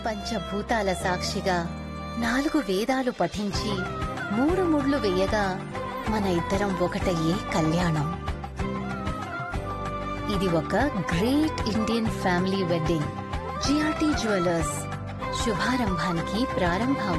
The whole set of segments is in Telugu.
పంచభూతాల సాక్షిగా నాలుగు వేదాలు పఠించి మూడు ముళ్ళు వేయగా మన ఇద్దరం ఒకటయ్యే కళ్యాణం ఇది ఒక great Indian family wedding GRT jewellers శుభారంభానికి ప్రారంభం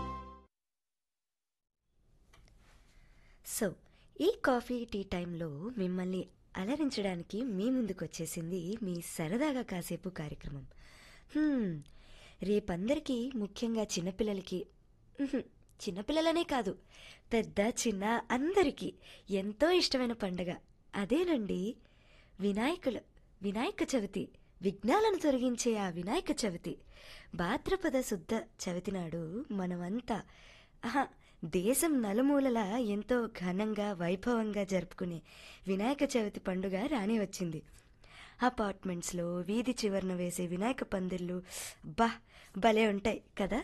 సో ఈ కాఫీ టీ టైంలో మిమ్మల్ని అలరించడానికి మీ ముందుకు వచ్చేసింది మీ సరదాగా కాసేపు కార్యక్రమం హ్మ్, రేపందరికీ ముఖ్యంగా చిన్నపిల్లలకి ఉహుం, చిన్నపిల్లలనే కాదు పెద్ద చిన్న అందరికీ ఎంతో ఇష్టమైన పండగ అదేనండి వినాయకులు వినాయక చవితి విఘ్నాలను తొలగించే ఆ వినాయక చవితి భాద్రపద శుద్ధ చవితి నాడు మనమంతా ఆహా దేశం నలుమూలలా ఎంతో ఘనంగా వైభవంగా జరుపుకునే వినాయక చవితి పండుగ రాని వచ్చింది అపార్ట్మెంట్స్లో వీధి చివరన వేసే వినాయక పందిర్లు బా భలే ఉంటాయి కదా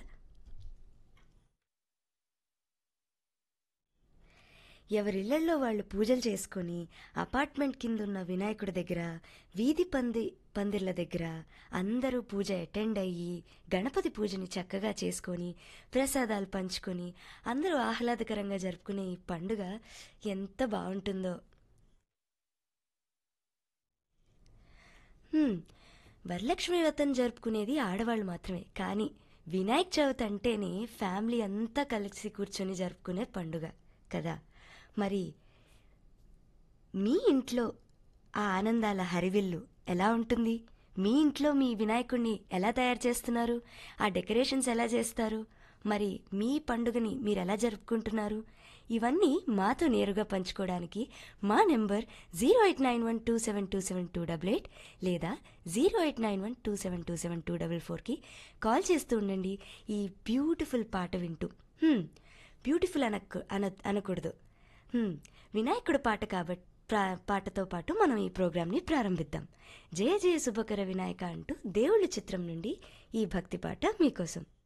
ఎవరిళ్లల్లో వాళ్ళు పూజలు చేసుకొని అపార్ట్మెంట్ కింద ఉన్న వినాయకుడి దగ్గర వీధి పంది పందిర్ల దగ్గర అందరూ పూజ అటెండ్ అయ్యి గణపతి పూజని చక్కగా చేసుకొని ప్రసాదాలు పంచుకొని అందరూ ఆహ్లాదకరంగా జరుపుకునే ఈ పండుగ ఎంత బాగుంటుందో హ్మ్, వరలక్ష్మి వ్రతం జరుపుకునేది ఆడవాళ్ళు మాత్రమే కానీ వినాయక చవితి అంటేనే ఫ్యామిలీ అంతా కలిసి కూర్చొని జరుపుకునే పండుగ కదా మరి మీ ఇంట్లో ఆ ఆనందాల హరివిల్లు ఎలా ఉంటుంది మీ ఇంట్లో మీ వినాయకుడిని ఎలా తయారు చేస్తున్నారు ఆ డెకరేషన్స్ ఎలా చేస్తారు మరి మీ పండుగని మీరు ఎలా జరుపుకుంటున్నారు ఇవన్నీ మాతో నేరుగా పంచుకోవడానికి మా number zero eight nine one two seven two seven two double eight లేదా zero eight nine one two seven two seven two double ఫోర్కి కాల్ చేస్తూ ఉండండి ఈ బ్యూటిఫుల్ పాట వింటూ హ్మ్, బ్యూటిఫుల్ అనకు అన అనకూడదు హ్మ్, వినాయకుడు పాట కాబట్టి పాటతో పాటు మనం ఈ ప్రోగ్రాంని ప్రారంభిద్దాం జయ జయ శుభకర వినాయక అంటూ దేవుళ్ళ చిత్రం నుండి ఈ భక్తి పాట మీకోసం